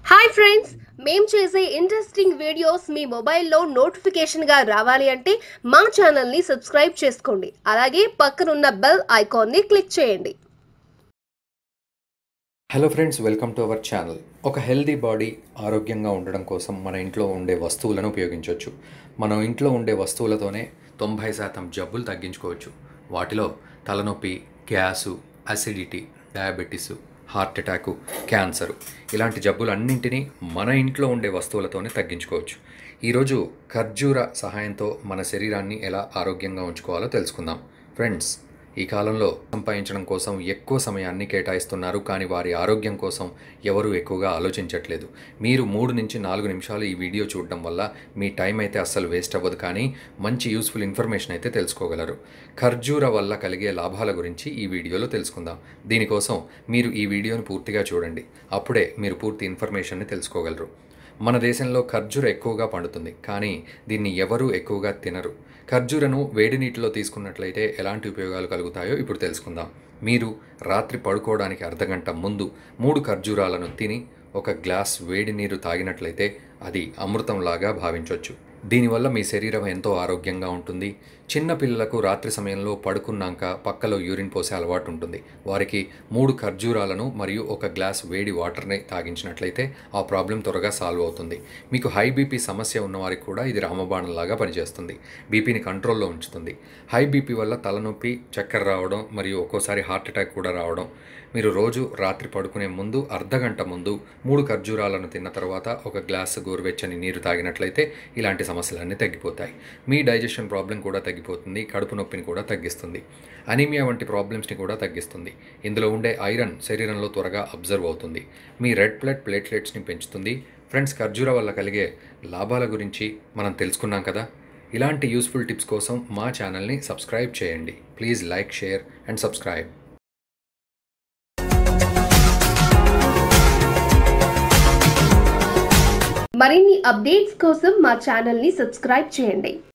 hi friends మేం చేసే interesting videos మీ మొబైల్లో నోటిఫికేషన్గా రావాలి అంటే మా ఛానల్ని సబ్స్క్రైబ్ చేసుకోండి అలాగే పక్కనున్న బెల్ ఐకాన్ని క్లిక్ చేయండి hello friends welcome to our channel ఒక హెల్దీ బాడీ ఆరోగ్యంగా ఉండడం కోసం మన ఇంట్లో ఉండే వస్తువులను ఉపయోగించవచ్చు మనం ఇంట్లో ఉండే వస్తువులతోనే తొంభై శాతం జబ్బులు తగ్గించుకోవచ్చు వాటిలో తలనొప్పి gas acidity diabetes heart attack cancer ఇలాంటి జబ్బులన్నింటినీ మన ఇంట్లో ఉండే వస్తువులతోనే తగ్గించుకోవచ్చు ఈరోజు ఖర్జూర సహాయంతో మన శరీరాన్ని ఎలా ఆరోగ్యంగా ఉంచుకోవాలో తెలుసుకుందాం ఫ్రెండ్స్ ఈ కాలంలో సంపాదించడం కోసం ఎక్కువ సమయాన్ని కేటాయిస్తున్నారు కానీ వారి ఆరోగ్యం కోసం ఎవరు ఎక్కువగా ఆలోచించట్లేదు మీరు మూడు నుంచి నాలుగు నిమిషాలు ఈ వీడియో చూడడం వల్ల మీ టైం అయితే అస్సలు వేస్ట్ అవ్వదు కానీ మంచి యూస్ఫుల్ ఇన్ఫర్మేషన్ అయితే తెలుసుకోగలరు ఖర్జూర వల్ల కలిగే లాభాల గురించి ఈ వీడియోలో తెలుసుకుందాం దీనికోసం మీరు ఈ వీడియోని పూర్తిగా చూడండి అప్పుడే మీరు పూర్తి ఇన్ఫర్మేషన్ని తెలుసుకోగలరు మన దేశంలో ఖర్జూర ఎక్కువగా పండుతుంది కానీ దీన్ని ఎవరూ ఎక్కువగా తినరు ఖర్జూరను వేడి నీటిలో తీసుకున్నట్లయితే ఎలాంటి ఉపయోగాలు కలుగుతాయో ఇప్పుడు తెలుసుకుందాం మీరు రాత్రి పడుకోవడానికి అర్ధగంట ముందు మూడు ఖర్జూరాలను తిని ఒక గ్లాస్ వేడి నీరు తాగినట్లయితే అది అమృతంలాగా భావించవచ్చు దీనివల్ల మీ శరీరం ఎంతో ఆరోగ్యంగా ఉంటుంది చిన్న పిల్లలకు రాత్రి సమయంలో పడుకున్నాక పక్కలో యూరిన్ పోసే అలవాటు ఉంటుంది వారికి మూడు ఖర్జూరాలను మరియు ఒక గ్లాస్ వేడి వాటర్ని తాగించినట్లయితే ఆ ప్రాబ్లం త్వరగా సాల్వ్ అవుతుంది మీకు హై బీపీ సమస్య ఉన్నవారికి కూడా ఇది రామబాణంలాగా పనిచేస్తుంది బీపీని కంట్రోల్లో ఉంచుతుంది హై బీపీ వల్ల తలనొప్పి చక్కెర రావడం మరియు ఒక్కోసారి హార్ట్ అటాక్ కూడా రావడం మీరు రోజు రాత్రి పడుకునే ముందు అర్ధగంట ముందు మూడు ఖర్జూరాలను తిన్న తర్వాత ఒక గ్లాస్ గోరువెచ్చని నీరు తాగినట్లయితే ఇలాంటి సమస్యలన్నీ తగ్గిపోతాయి మీ డైజెషన్ ప్రాబ్లం కూడా తగ్గిపోతుంది కడుపు నొప్పిని కూడా తగ్గిస్తుంది అనీమియా వంటి ప్రాబ్లమ్స్ని కూడా తగ్గిస్తుంది ఇందులో ఉండే ఐరన్ శరీరంలో త్వరగా అబ్జర్వ్ అవుతుంది మీ రెడ్ బ్లడ్ ప్లేట్లెట్స్ని పెంచుతుంది ఫ్రెండ్స్ ఖర్జూర వల్ల కలిగే లాభాల గురించి మనం తెలుసుకున్నాం కదా ఇలాంటి యూస్ఫుల్ టిప్స్ కోసం మా ఛానల్ని సబ్స్క్రైబ్ చేయండి please like share and subscribe మరిన్ని అప్డేట్స్ కోసం మా ఛానల్ని సబ్స్క్రైబ్ చేయండి